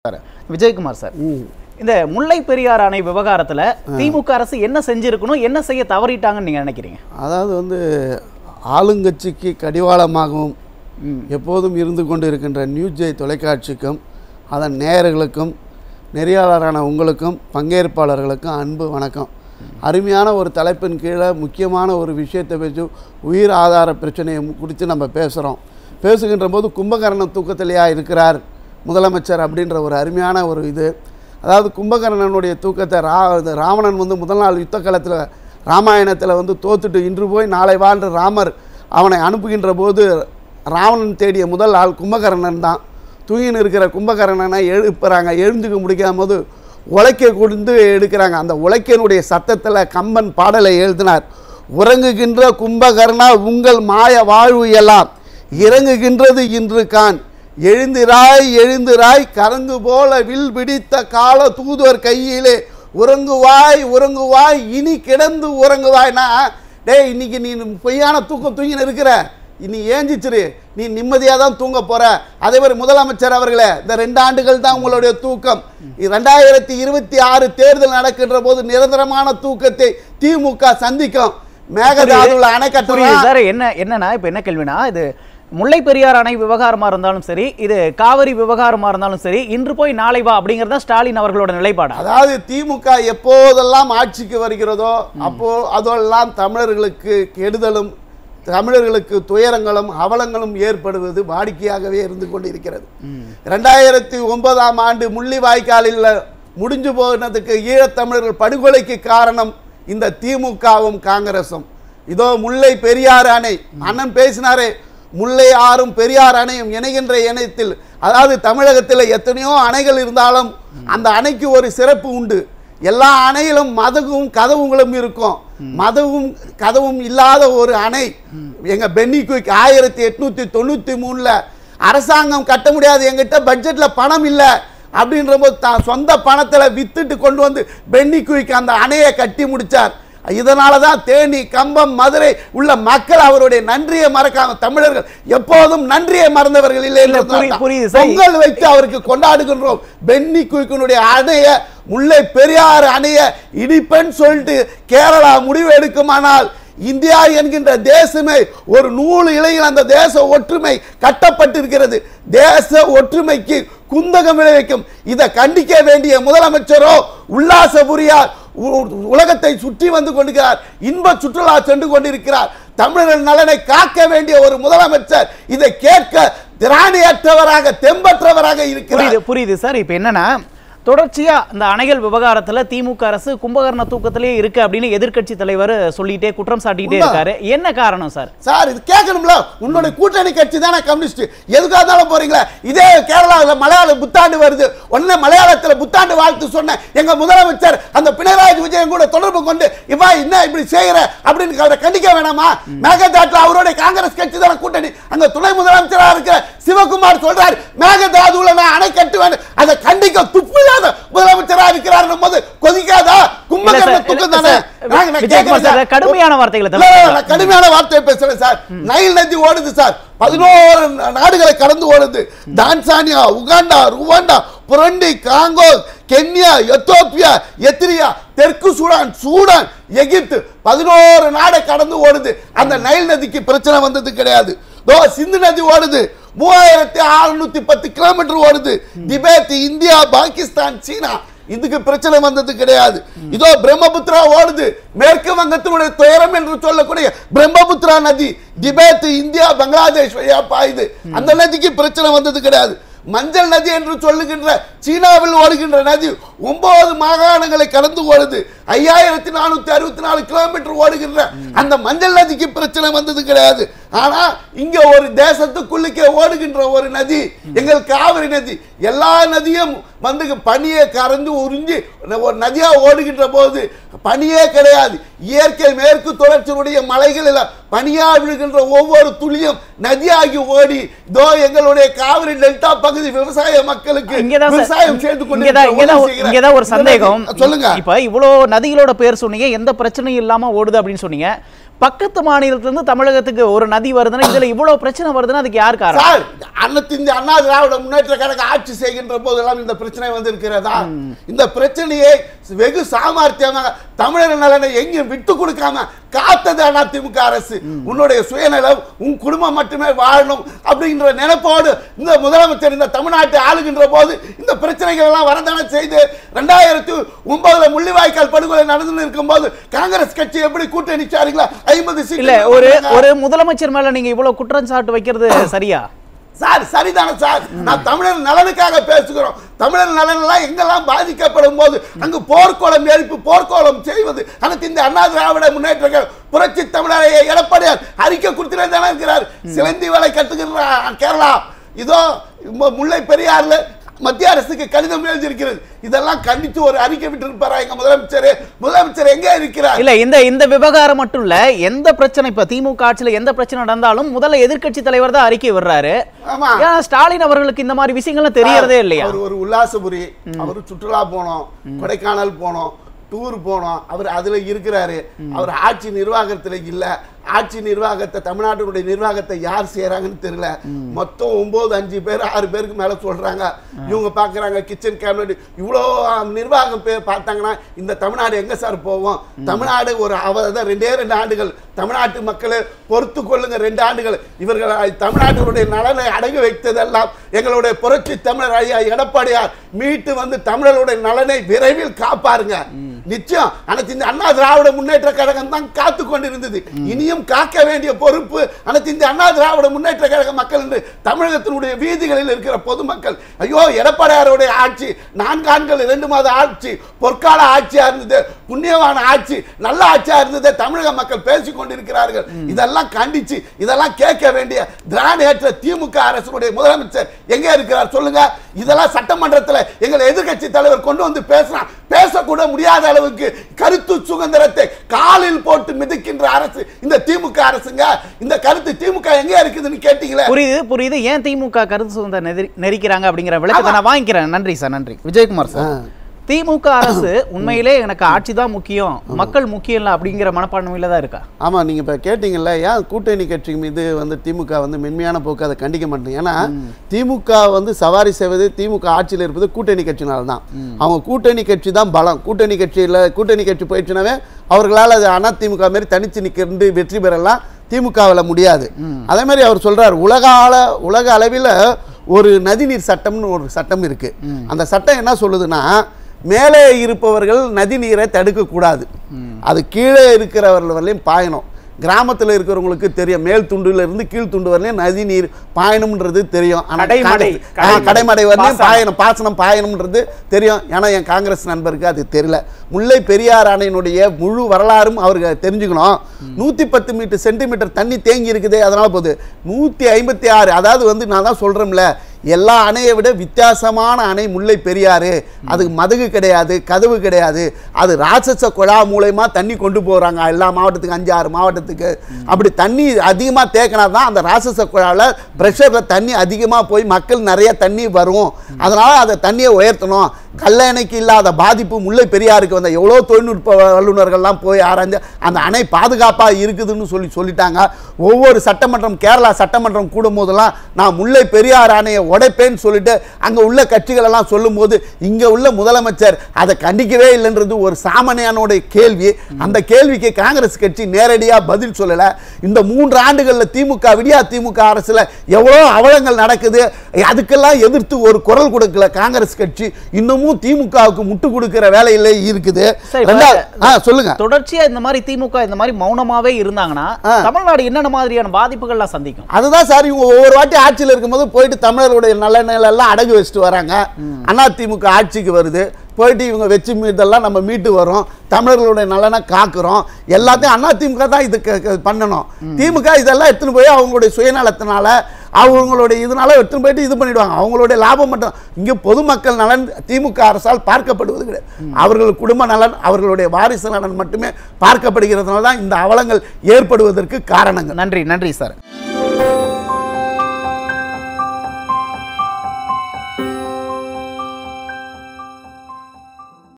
Sir Vijayakumar sir இந்த முல்லை பெரியார் அணை விவகாரத்துல திமுக அரசு என்ன செஞ்சிருக்கணும் என்ன செய்ய தவறிட்டாங்கன்னு நீங்க நினைக்கிறீங்க அதாவது வந்து ஆளுங்கட்சிக்கு கடிவாளமாகவும் எப்போதும் இருந்து கொண்டு இருக்கின்ற நியூஸ் ஜே தொலைக்காட்சிக்கும் அதன் நேயர்களுக்கும் நெறியாளரான உங்களுக்கும் பங்கேற்பாளர்களுக்கும் அன்பு வணக்கம் அருமையான ஒரு தலைப்பின் கீழே முக்கியமான ஒரு விஷயத்தை வச்சு உயிர் ஆதார பிரச்சனையை குறித்து நம்ம பேசுகிறோம் பேசுகின்ற போது கும்பகர்ணன் தூக்கத்திலேயா இருக்கிறார் முதலமைச்சர் அப்படின்ற ஒரு அருமையான ஒரு இது அதாவது கும்பகர்ணனுடைய தூக்கத்தை ரா இது ராவணன் வந்து முதல் நாள் யுத்த காலத்தில் ராமாயணத்தில் வந்து தோத்துட்டு இன்று போய் நாளை வாழ்ற ராமர் அவனை அனுப்புகின்ற போது ராவணன் தேடிய முதல் ஆள் கும்பகர்ணன் தான் தூங்கின்னு இருக்கிற கும்பகர்ணனை எழுப்புறாங்க எழுந்துக்க முடிக்காம போது உழைக்க கொடுத்து எடுக்கிறாங்க அந்த உழைக்கனுடைய சத்தத்தில் கம்பன் பாடலை எழுதினார் உறங்குகின்ற கும்பகர்ணா உங்கள் மாய வாழ்வு எல்லாம் இறங்குகின்றது இன்று கான் எழுந்திராய் எழுந்திராய் கரங்கு போல வில் பிடித்த கால தூதுவர் கையிலே உறங்குவாய் உறங்குவாய் இனி கிடந்து உறங்குவாய்னா டேய் இன்னைக்கு நீ பொய்யான தூக்கம் தூங்கின்னு இருக்கிற நீ ஏஞ்சிச்சிரு நீ நிம்மதியாக தான் தூங்க போற அதே மாதிரி முதலமைச்சர் அவர்களே இந்த ரெண்டு ஆண்டுகள் தான் உங்களுடைய தூக்கம் ரெண்டாயிரத்தி இருபத்தி ஆறு தேர்தல் நடக்கின்ற போது நிரந்தரமான தூக்கத்தை திமுக சந்திக்கும் மேகதாதுல அணை புரியுது கட்டுறோம் சார் என்ன என்னன்னா இப்ப என்ன கேள்வினா இது முல்லை பெரியார் அணை விவகாரமா இருந்தாலும் சரி இது காவிரி விவகாரமா இருந்தாலும் சரி இன்று போய் நாளை வா அப்படிங்கறது தான் ஸ்டாலின் அவர்களோட நிலைப்பாடா அதாவது திமுக எப்போதெல்லாம் ஆட்சிக்கு வருகிறதோ அப்போ அதெல்லாம் தமிழர்களுக்கு கெடுதலும் தமிழர்களுக்கு துயரங்களும் அவலங்களும் ஏற்படுவது வாடிக்கையாகவே இருந்து கொண்டிருக்கிறது ரெண்டாயிரத்தி ஒன்பதாம் ஆண்டு முள்ளிவாய்க்காலில் முடிஞ்சு போனதுக்கு ஈழத்தமிழர்கள் படுகொலைக்கு காரணம் இந்த திமுகவும் காங்கிரசும் இதோ முல்லை பெரியாறு அணை அண்ணன் பேசினாரே முல்லை ஆறும் பெரியார் அணையும் இணைகின்ற இணையத்தில் அதாவது தமிழகத்தில் எத்தனையோ அணைகள் இருந்தாலும் அந்த அணைக்கு ஒரு சிறப்பு உண்டு எல்லா அணையிலும் மதகும் கதவுகளும் இருக்கும் மதவும் கதவும் இல்லாத ஒரு அணை எங்க பென்னி குயிக் ஆயிரத்தி எட்நூத்தி தொண்ணூத்தி மூணுல அரசாங்கம் கட்ட முடியாது எங்கிட்ட பட்ஜெட்ல பணம் இல்லை அப்படின்ற போது தான் சொந்த பணத்துல வித்துட்டு கொண்டு வந்து பென்னி குயிக் அந்த அணையை கட்டி முடிச்சார் இதனால தான் தேனி கம்பம் மதுரை உள்ள மக்கள் அவருடைய நன்றியை மறக்காம தமிழர்கள் எப்போதும் நன்றியை மறந்தவர்கள் இல்லை இல்ல, என்பதனால புரி- தான். புரியுது சார். பொங்கல் வைத்து அவருக்கு கொண்டாடுகின்றோம் பென்னி குயிக்கனுடைய அணைய முல்லை பெரியாறு அணைய இடிப்பேன்னு சொல்லிட்டு கேரளா முடிவு எடுக்குமானால் இந்தியா என்கின்ற தேசமே ஒரு நூல் இலையில் அந்த தேச ஒற்றுமை கட்டப்பட்டிருக்கிறது தேச ஒற்றுமைக்கு குந்தகம் விளைவிக்கும் இதை கண்டிக்க வேண்டிய முதலமைச்சரோ உல்லாசபுரியார் உ- உலகத்தை சுற்றி வந்து கொண்டிருக்கிறார் இன்ப சுற்றுலா சென்று கொண்டிருக்கிறார் தமிழர்கள் நலனை காக்க வேண்டிய ஒரு முதலமைச்சர் இதை கேட்க திராணியற்றவராக தெம்பற்றவராக இருக்கிறார் புரியுது புரியுது சார் இப்போ என்னன்னா தொடர்ச்சியா இந்த அணைகள் விவகாரத்துல திமுக அரசு கும்பகர்ண தூக்கத்திலே இருக்கு அப்படின்னு எதிர்க்கட்சி தலைவர் சொல்லிட்டே குற்றம் சாட்டிட்டே உண்மை. இருக்காரு என்ன காரணம் சார் சார் இது கேட்கணும்ல உன்னுடைய கூட்டணி கட்சி தானே கம்யூனிஸ்ட் எதுக்காக இருந்தாலும் போறீங்களா இதே கேரளாவில் மலையாள புத்தாண்டு வருது உடனே மலையாளத்துல புத்தாண்டு வாழ்த்து சொன்ன எங்க முதலமைச்சர் அந்த பினராயி விஜயன் கூட தொடர்பு கொண்டு இவா என்ன இப்படி செய்யற அப்படின்னு அவரை கண்டிக்க வேணாமா மேகதாட்டுல அவருடைய காங்கிரஸ் கட்சி தானே கூட்டணி அங்க துணை முதலமைச்சராக இருக்கிற சிவகுமார் சொல்றாரு மேகதாதுல நான் அணை கட்டுவேன் அதை கண்டிக்க துப்பு இல்லாத முதலமைச்சராக இருக்கிறார் போது கொதிக்காதா இல்ல கும்பகர்ண சார், தூக்கம் இல்ல தானே சார், நாங்க- நான் விஜயகுமார் கேட்கிறேன் சார், கடுமையான வார்த்தைகளை இல்ல, இல்ல, தவிர்த்து நான் கடுமையான வார்த்தையை பேசுறேன் சார் நைல் நதி ஓடுது சார் பதினோரு நாடுகளை கடந்து ஓடுது Tanzania Uganda Rwanda Burundi Congo Kenya Ethiopia Eritrea தெற்கு சூடான் சூடான் எகிப்து பதினோரு நாடை கடந்து ஓடுது அந்த நைல் நதிக்கு பிரச்சனை வந்தது கிடையாது தோ சிந்து நதி ஓடுது மூவாயிரத்தி அறுநூத்தி பத்து கிலோமீட்டர் ஓடுது திபேத் இந்தியா பாகிஸ்தான் சீனா இதுக்கு பிரச்சனை வந்தது கிடையாது இதோ பிரம்மபுத்திரா ஓடுது மேற்கு வங்கத்தினுடைய துயரம் என்று சொல்லக்கூடிய பிரம்மபுத்திரா நதி திபேத் இந்தியா பங்களாதேஷ் வழியா பாயுது அந்த நதிக்கு பிரச்சனை வந்தது கிடையாது மஞ்சள் நதி என்று சொல்லுகின்ற சீனாவில் ஓடுகின்ற நதி ஒன்பது மாகாணங்களை கடந்து ஓடுது ஐயாயிரத்தி நானூத்தி அறுபத்தி நாலு கிலோமீட்டர் ஓடுகின்ற அந்த மஞ்சள் நதிக்கு பிரச்சனை வந்தது கிடையாது ஆனா இங்க ஒரு தேசத்துக்குள்ளுக்கே ஓடுகின்ற ஒரு நதி எங்கள் காவிரி நதி எல்லா நதியும் வந்து பனியை கறந்து உறிஞ்சி ஒரு நதியா ஓடுகின்ற போது பனியே கிடையாது இயற்கை மேற்கு தொடர்ச்சியுடைய மலைகளில் பனியா விழுகின்ற ஒவ்வொரு துளியும் நதியாகி ஓடி இதோ எங்களுடைய காவிரி டெல்டா பகுதி விவசாய மக்களுக்கு இங்கதான் சார், விவசாயம் செய்து இங்கதான் இங்கதான் ஒரு- கொண்டு இங்கதான் ஒரு சந்தேகம் சொல்லுங்க இப்ப இவ்வளோ நதிகளோட பேர் சொன்னீங்க எந்த பிரச்சனையும் இல்லாம ஓடுது அப்படின்னு சொன்னீங்க பக்கத்து மாநிலத்துல இருந்து தமிழகத்துக்கு ஒரு நதி வருதுன்னா இதுல இவ்வளவு பிரச்சனை வருதுன்னா அதுக்கு யார் காரணம் சார் அன்னத்து இந்த அண்ணா திராவிட முன்னேற்ற கழக ஆட்சி செய்கின்ற போதெல்லாம் இந்த பிரச்சனை வந்து இருக்கிறதா இந்த பிரச்சனையை வெகு சாமர்த்தியமாக தமிழர் நலனை எங்கேயும் விட்டு கொடுக்காம காத்தது அதிமுக அரசு உன்னுடைய சுயநலம் உன் குடும்பம் மட்டுமே வாழணும் அப்படின்ற நினைப்போடு இந்த முதலமைச்சர் இந்த தமிழ்நாட்டை ஆளுகின்ற போது இந்த பிரச்சனைகள் எல்லாம் வரதானே செய்து ரெண்டாயிரத்தி ஒன்பதுல முள்ளிவாய்க்கால் படுகொலை நடந்து இருக்கும் போது காங்கிரஸ் கட்சி எப்படி கூட்டணி சாரிங்களா ஐம்பது இல்ல ஒரு ஒரு முதலமைச்சர் மேல நீங்க இவ்வளவு குற்றச்சாட்டு வைக்கிறது சரியா சார் சரிதானே சார் நான் தமிழர் நலனுக்காக பேசுகிறோம் தமிழர் நலன் எல்லாம் எங்கெல்லாம் பாதிக்கப்படும் போது அங்கு போர்க்கோளம் எரிப்பு போர்க்கோளம் செய்வது அனைத்து இந்த அண்ணா திராவிட முன்னேற்றங்கள் புரட்சி தமிழரை எடப்பாடியார் அறிக்கை கொடுத்துட்டே தானே இருக்கிறார் சிலந்தி வேலை கட்டுகிற கேரளா இதோ மு- முல்லை பெரியார்ல மத்திய அரசுக்கு கடிதம் எழுதியிருக்கிறது இதெல்லாம் கண்டித்து ஒரு அறிக்கை விட்டிருப்பாரா எங்க முதலமைச்சர் முதலமைச்சர் எங்க இருக்கிறார் இல்ல இந்த இந்த விவகாரம் மட்டும் இல்ல எந்த பிரச்சனை இப்ப திமுக ஆட்சியில எந்த பிரச்சனை நடந்தாலும் முதல்ல எதிர்க்கட்சி தலைவர் தான் அறிக்கை விடுறாரு ஆமா ஏன்னா ஸ்டாலின் அவர்களுக்கு இந்த மாதிரி விஷயங்கள்லாம் தெரியறதே இல்லையா அவர் ஒரு உல்லாசபுரி அவர் சுற்றுலா போனோம் கொடைக்கானல் போனோம் டூர் போனோம் அவர் அதுல இருக்கிறாரு அவர் ஆட்சி நிர்வாகத்துல இல்ல ஆட்சி நிர்வாகத்தை தமிழ்நாட்டினுடைய நிர்வாகத்தை யார் செய்யறாங்கன்னு தெரியல மொத்தம் ஒன்பது அஞ்சு பேர் ஆறு பேருக்கு மேல சொல்றாங்க இவங்க பாக்குறாங்க கிச்சன் கேபினட் இவ்வளோ நிர்வாகம் பேர் பார்த்தாங்கன்னா இந்த தமிழ்நாடு எங்க சார் போவோம் தமிழ்நாடு ஒரு அவ ரெண்டே ரெண்டு ஆண்டுகள் தமிழ்நாட்டு மக்களே பொறுத்து கொள்ளுங்க ரெண்டு ஆண்டுகள் இவர்கள் தமிழ்நாட்டினுடைய நலனை அடகு வைத்ததெல்லாம் எங்களுடைய புரட்சி தமிழர் ஐயா எடப்பாடியார் மீட்டு வந்து தமிழருடைய நலனை விரைவில் காப்பாருங்க நிச்சயம் அனைத்து இந்த அண்ணா திராவிட முன்னேற்ற கழகம் தான் காத்து கொண்டிருந்தது இனியும் காக்க வேண்டிய பொறுப்பு அனைத்து இந்த அண்ணா திராவிட முன்னேற்ற கழக மக்கள் என்று தமிழகத்தினுடைய வீதிகளில் இருக்கிற பொதுமக்கள் ஐயோ எடப்பாடியாருடைய ஆட்சி நான்கு ஆண்கள் இரண்டு மாத ஆட்சி பொற்கால ஆட்சியா இருந்தது புண்ணியவான ஆட்சி நல்ல ஆட்சியா இருந்தது தமிழக மக்கள் பேசிக் கொண்டிருக்கிறார்கள் இதெல்லாம் கண்டிச்சு இதெல்லாம் கேட்க வேண்டிய திராணியற்ற திமுக அரசுடைய முதலமைச்சர் எங்க இருக்கிறார் சொல்லுங்க இதெல்லாம் சட்டமன்றத்தில் எங்கள் எதிர்க்கட்சி தலைவர் கொண்டு வந்து பேசுறான் பேசக்கூட முடியாத அளவுக்கு கருத்து சுதந்திரத்தை காலில் போட்டு மிதிக்கின்ற அரசு இந்த திமுக அரசுங்க இந்த கருத்து திமுக எங்க இருக்குதுன்னு கேட்டீங்களே புரியுது புரியுது ஏன் திமுக கருத்து சுதந்திரம் நெரி- நெரிக்கிறாங்க அப்படிங்கிற விளக்கத்தை நான் வாங்கிக்கிறேன் நன்றி சார் நன்றி விஜயகுமார் சார் திமுக அரசு உண்மையிலே எனக்கு ஆட்சி தான் முக்கியம் மக்கள் முக்கியம் இல்லை அப்படிங்கிற மனப்பான்மையில தான் இருக்கா ஆமாம் நீங்கள் இப்போ கேட்டிங்கல்ல ஏன் கூட்டணி கட்சி மீது வந்து திமுக வந்து மென்மையான போக்கு அதை கண்டிக்க மாட்டேங்க ஏன்னா திமுக வந்து சவாரி செய்வது திமுக ஆட்சியில் இருப்பது கூட்டணி கட்சினால தான் அவங்க கூட்டணி கட்சி தான் பலம் கூட்டணி கட்சியில் கூட்டணி கட்சி போயிடுச்சுனாவே அவர்களால் அது அண்ணா திமுக மாரி தனிச்சு நிற்கிறது வெற்றி பெறலாம் திமுகவில் முடியாது அதே மாதிரி அவர் சொல்றார் உலக ஆள உலக அளவில் ஒரு நதிநீர் சட்டம்னு ஒரு சட்டம் இருக்கு அந்த சட்டம் என்ன சொல்லுதுன்னா மேலே இருப்பவர்கள் நதி நீரை தடுக்கக்கூடாது அது கீழே இருக்கிறவர்கள் வரலையும் பாயணும் கிராமத்தில் இருக்கிறவங்களுக்கு தெரியும் மேல் துண்டுல இருந்து கீழ் துண்டு வரலையும் நதி நீர் பாயணும்ன்றது தெரியும் ஆனா கடைமடை, காங்கிரஸ்- ஆ, கடைமடை. கடைமடை வரலையும் பாசனம். பாயணும் பாசனம் பாயணும்ன்றது தெரியும் ஏன்னா என் காங்கிரஸ் நண்பருக்கு அது தெரியல முல்லை பெரியார் அணையினுடைய முழு வரலாறும் அவருக்கு தெரிஞ்சுக்கணும் நூற்றி பத்து மீட்டர் சென்டிமீட்டர் தண்ணி தேங்கி இருக்குது அதனால போகுது நூற்றி ஐம்பத்தி ஆறு அதாவது வந்து நான் தான் சொல்கிறேன்ல எல்லா அணையை விட வித்தியாசமான அணை முல்லை பெரியாறு அதுக்கு மதகு கிடையாது கதவு கிடையாது அது ராட்சச குழா மூலயமா தண்ணி கொண்டு போகிறாங்க எல்லா மாவட்டத்துக்கு அஞ்சு ஆறு மாவட்டத்துக்கு அப்படி தண்ணி அதிகமாக தேக்கினா தான் அந்த ராட்சச குழாவில் ப்ரெஷரில் தண்ணி அதிகமாக போய் மக்கள் நிறைய தண்ணி வரும் அதனால் அதை தண்ணியை உயர்த்தணும் கல்லணைக்கு இல்லாத பாதிப்பு முல்லை பெரியாருக்கு வந்த எவ்வளோ தொழில்நுட்ப வல்லுநர்கள்லாம் போய் ஆராய்ஞ்சு அந்த அணை பாதுகாப்பாக இருக்குதுன்னு சொல்லி சொல்லிட்டாங்க ஒவ்வொரு சட்டமன்றம் கேரளா சட்டமன்றம் கூடும் போதெல்லாம் நான் முல்லை பெரியார் அணையை உடைப்பேன்னு சொல்லிட்டு அங்கே உள்ள கட்சிகள் எல்லாம் சொல்லும்போது இங்கே உள்ள முதலமைச்சர் அதை கண்டிக்கவே இல்லைன்றது ஒரு சாமானியானோட கேள்வி அந்த கேள்விக்கு காங்கிரஸ் கட்சி நேரடியாக பதில் சொல்லலை இந்த மூன்று ஆண்டுகளில் திமுக விடியா திமுக அரசில் எவ்வளோ அவலங்கள் நடக்குது அதுக்கெல்லாம் எதிர்த்து ஒரு குரல் கொடுக்கல காங்கிரஸ் கட்சி இன்னமும் திமுகவுக்கு முட்டு கொடுக்கிற வேலையில இருக்குது சரி, ரெண்டாவது ஆ சொல்லுங்க தொடர்ச்சியா இந்த மாதிரி திமுக இந்த மாதிரி மௌனமாவே இருந்தாங்கன்னா ஆ. தமிழ்நாடு என்னென்ன மாதிரியான பாதிப்புகள்லாம் சந்திக்கும் அதுதான் சார் இவங்க ஒவ்வொரு வாட்டி ஆட்சியில் இருக்கும்போது போயிட்டு தமிழர்களுடைய நல்லெண்ணெயில எல்லாம் அடகு வச்சுட்டு வராங்க அண்ணா திமுக ஆட்சிக்கு வருது போயிட்டு இவங்க வச்சு மீட்டெல்லாம் நம்ம மீட்டு வரோம் தமிழர்களுடைய நலனை காக்குறோம் எல்லாத்தையும் அண்ணா திமுக தான் இது க- க- பண்ணணும் திமுக இதெல்லாம் எடுத்துன்னு போய் அவங்களுடைய சுயநலத்தினால அவங்களுடைய இதனால எடுத்துன்னு போயிட்டு இது பண்ணிடுவாங்க அவங்களுடைய லாபம் மட்டும் இங்கே பொதுமக்கள் நலன் திமுக அரசால் பார்க்கப்படுவது கிடையாது அவர்கள் குடும்ப நலன் அவர்களுடைய வாரிசு நலன் மட்டுமே பார்க்கப்படுகிறதுனால தான் இந்த அவலங்கள் ஏற்படுவதற்கு காரணங்கள் நன்றி நன்றி சார்